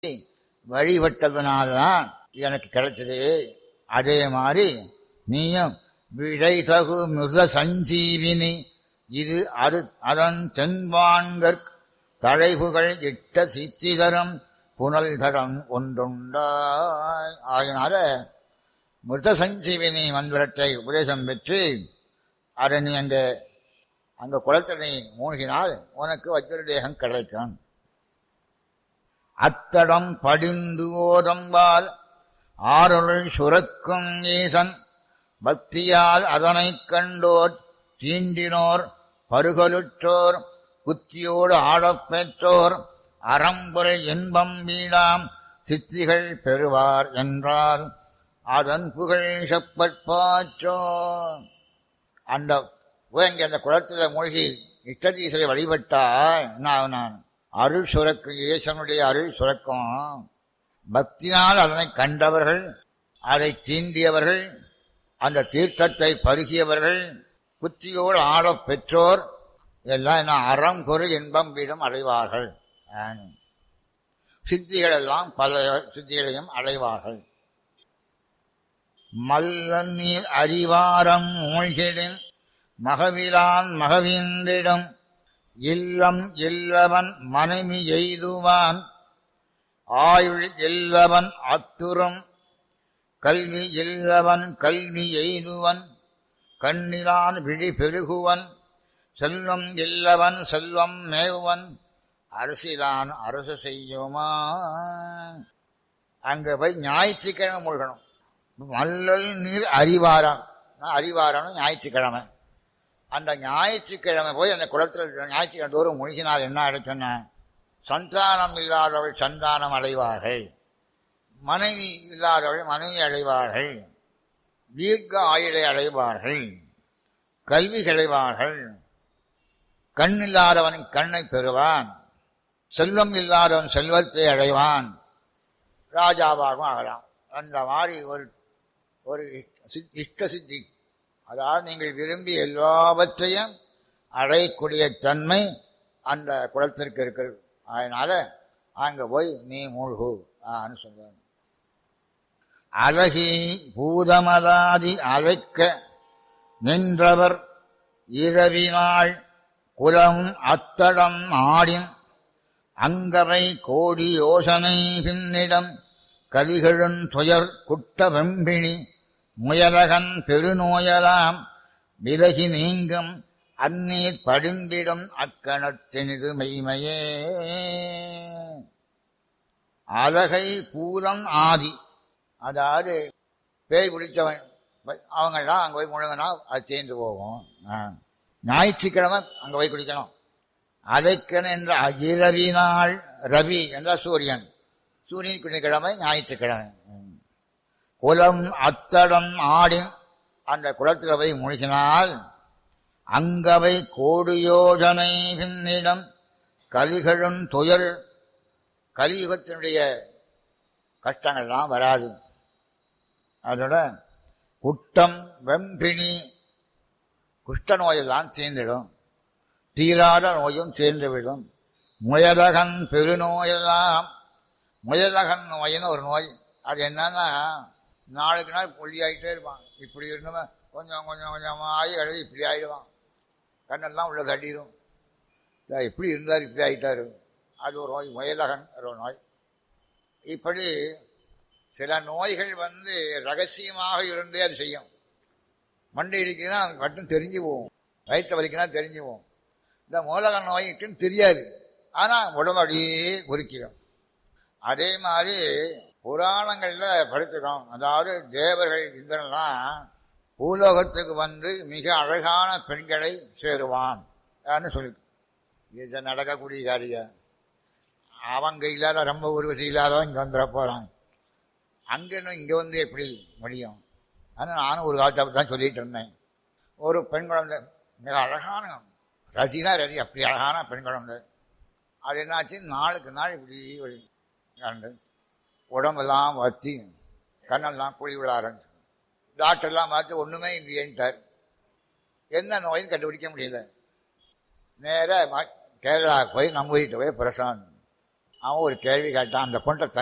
வழிபட்டதுனால்தான் எனக்கு கிடைச்சது அதே மாதிரி நீயும் விடை தகு மிருத சஞ்சீவினி இது அது அதன் தென்பான்கற் தழைவுகள் இட்ட சித்திதரம் புனல் தடம் ஒன்றுண்டாய் ஆகினால மிருத சஞ்சீவினி மந்திரத்தை உபதேசம் பெற்று அதை நீ அங்க அங்க குளத்தில் நீ மூழ்கினால் உனக்கு வஜ்ர தேகம் கிடைக்கும் அத்தடம் படிந்து ஓதம்பால் ஆருள் சுரக்கும் ஈசன் பக்தியால் அதனைக் கண்டோர் தீண்டினோர் பருகலுற்றோர் புத்தியோடு ஆடப் பெற்றோர் அறம்பொருள் இன்பம் வீடாம் சித்திகள் பெறுவார் என்றால் அதன் புகழ் செப்பற்பாற்றோ அந்த இங்க அந்த குளத்துல மூழ்கி இஷ்டதீசரை வழிபட்டா என்ன ஆகும் நான் அருள் சுரக்கும் ஈசனுடைய அருள் சுரக்கும் பக்தினால் அதனை கண்டவர்கள் அதை தீண்டியவர்கள் அந்த தீர்த்தத்தை பருகியவர்கள் புத்தியோடு ஆடப் பெற்றோர் எல்லாம் என்ன அறம் பொருள் இன்பம் வீடும் அடைவார்கள் சித்திகள் எல்லாம் பல சித்திகளையும் அடைவார்கள் மல்ல நீர் அறிவாரம் மூழ்கிடின் மகவிலான் மகவின்றிடம் இல்லம் இல்லவன் மனைவி எய்துவான் ஆயுள் இல்லவன் அத்துறும் கல்வி இல்லவன் கல்வி எய்துவன் கண்ணிலான் விழி பெருகுவன் செல்வம் இல்லவன் செல்வம் மேவுவன் அரசிலான் அரசு செய்யுமா அங்க போய் ஞாயிற்றுக்கிழமை மூழ்கணும் மல்லல் நீர் அறிவாரம் அறிவாரம் ஞாயிற்றுக்கிழமை அந்த ஞாயிற்றுக்கிழமை போய் அந்த குளத்தில் ஞாயிற்றுக்கிழமை தோறும் முழுகினால் என்ன அடைச்சோன்னா சந்தானம் இல்லாதவள் சந்தானம் அடைவார்கள் மனைவி இல்லாதவள் மனைவி அடைவார்கள் தீர்க்க ஆயுளை அடைவார்கள் கல்வி கிடைவார்கள் கண் இல்லாதவன் கண்ணை பெறுவான் செல்வம் இல்லாதவன் செல்வத்தை அடைவான் ராஜாவாகவும் ஆகலாம் அந்த மாதிரி ஒரு ஒரு இஷ்ட சித்தி அதாவது நீங்கள் விரும்பி எல்லாவற்றையும் அடையக்கூடிய தன்மை அந்த குளத்திற்கு இருக்கிறது அதனால அங்க போய் நீ மூழ்கு ஆன்னு சொல்றாங்க அழகி பூதமலாதி அழைக்க நின்றவர் இரவினாள் குலம் அத்தடம் ஆடின் அங்கவை கோடி யோசனை பின்னிடம் கலிகழும் துயர் குட்ட வெம்பிணி முயலகன் பெருநோயலாம் விலகி நீங்கும் அந்நீர் படிந்திடும் அக்கணத்தினிது மெய்மையே அழகை பூரம் ஆதி அதாவது பேய் பிடிச்சவன் அவங்கெல்லாம் அங்கே போய் முழுங்கினா அது சேர்ந்து போகும் ஞாயிற்றுக்கிழமை அங்கே போய் குடிக்கணும் அலைக்கன் என்ற அகிரவி நாள் ரவி என்ற சூரியன் சூரியன் குடிக்கிழமை ஞாயிற்றுக்கிழமை குலம் அத்தடம் ஆடின் அந்த குளத்தில் போய் முழுகினால் அங்கவை கோடு யோஜனை பின்னிடம் கலிகளும் துயர் கலியுகத்தினுடைய கஷ்டங்கள்லாம் வராது அதோட குட்டம் வெம்பிணி குஷ்ட நோயெல்லாம் சேர்ந்துடும் தீராத நோயும் சேர்ந்துவிடும் முயலகன் பெருநோயெல்லாம் முயலகன் நோயின்னு ஒரு நோய் அது என்னன்னா நாளுக்கு நாள் புள்ளியாயிட்டே இருப்பான் இப்படி இருந்தவன் கொஞ்சம் கொஞ்சம் கொஞ்சமாக ஆகி எழுதி இப்படி ஆயிடுவான் கண்ணெல்லாம் உள்ள தட்டிடும் இப்படி இருந்தார் இப்படி ஆயிட்டாரு அது ஒரு நோய் முயலகன் ஒரு நோய் இப்படி சில நோய்கள் வந்து ரகசியமாக இருந்தே அது செய்யும் மண்டை இடிக்குதுன்னா மட்டும் தெரிஞ்சு போவோம் வயிற்று வலிக்குன்னா தெரிஞ்சு போவோம் இந்த மூலக நோய்க்குன்னு தெரியாது ஆனால் உடம்பு அப்படியே குறிக்கிறோம் அதே மாதிரி புராணங்களில் படிச்சிருக்கோம் அதாவது தேவர்கள் இந்திரன்லாம் பூலோகத்துக்கு வந்து மிக அழகான பெண்களை சேருவான் சொல்லி இது நடக்கக்கூடிய காரியம் அவங்க இல்லாத ரொம்ப உருவசி இல்லாதவன் இங்கே வந்துட போகிறான் அங்கே இங்கே வந்து எப்படி முடியும் ஆனால் நானும் ஒரு காலத்தை தான் சொல்லிட்டு இருந்தேன் ஒரு பெண் குழந்தை மிக அழகான ரசினா ரசி அப்படி அழகான பெண் குழந்தை அது என்னாச்சு நாளுக்கு நாள் இப்படி கண்டு உடம்பெல்லாம் வத்தி கண்ணெல்லாம் குழி விழ ஆரம்பிச்சு டாக்டர்லாம் பார்த்து ஒன்றுமே இல்லையேன்ட்டார் என்ன நோயின்னு கண்டுபிடிக்க முடியல நேராக கேரளாவுக்கு போய் நம்ம வீட்டு போய் பிரசாந்த் அவன் ஒரு கேள்வி கேட்டான் அந்த பொண்ணை